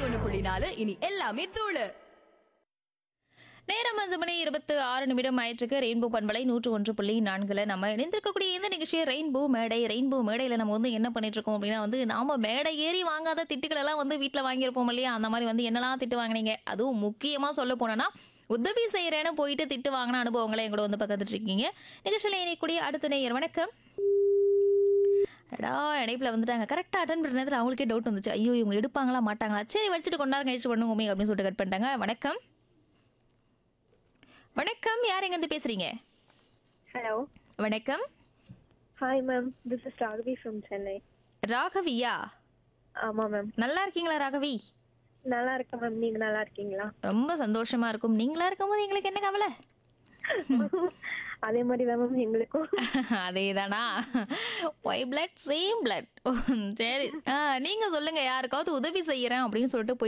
ஒண்ணு புள்ளி நாலு இனி எல்லாமே தூளு நேரம் அஞ்சு மணி இருபத்து ஆறு நிமிடம் ஆயிற்றுக்கு ரெயின்போ பண்பலை நூற்று ஒன்று புள்ளி நான்குல நம்ம இணைந்திருக்கக்கூடிய இந்த நிகழ்ச்சியை ரெயின்போ மேடை ரெயின்போ மேடையில் நம்ம வந்து என்ன பண்ணிட்டு இருக்கோம் அப்படின்னா வந்து நாம மேடை ஏறி வாங்காத திட்டுகள் எல்லாம் வந்து வீட்டில் வாங்கியிருப்போம் இல்லையா அந்த மாதிரி வந்து என்னெல்லாம் திட்டு வாங்குனீங்க அதுவும் முக்கியமாக சொல்ல போனோம்னா உதவி செய்யறேன்னு போயிட்டு திட்டு வாங்கின அனுபவங்களை எங்களோட வந்து பக்கத்துட்டு இருக்கீங்க நிகழ்ச்சியில் இணைக்கூடிய அடுத்த நேயர் வணக்கம் அடா இணைப்பில் வந்துட்டாங்க கரெக்டாக அட்டன் பண்ணுற நேரத்தில் அவங்களுக்கே டவுட் வந்துச்சு ஐயோ இவங்க எடுப்பாங்களா மாட்டாங்களா சரி வச்சுட்டு கொண்டாரு கழிச்சு பண்ணுவோமே அப்படின்னு சொல்லிட்டு கட் பண்ணிட்டாங்க வணக்கம் வணக்கம் யார் எங்கேருந்து பேசுறீங்க Hello. வணக்கம் Hi, ma'am. This is Raghavi from Chennai. ராகவியா ஆமா மேம் நல்லா இருக்கீங்களா ராகவி நல்லா இருக்கேன் மேம் நீங்க நல்லா இருக்கீங்களா ரொம்ப சந்தோஷமா இருக்கும் நீங்களா இருக்கும்போது எங்களுக்கு என்ன கவலை அதே மாதிரி தான் மேம் எங்களுக்கும் அதேதானா ஒய் பிளட் சேம் பிளட் சரி ஆ, நீங்க சொல்லுங்க யாருக்காவது உதவி செய்யறேன் அப்படின்னு சொல்லிட்டு போய்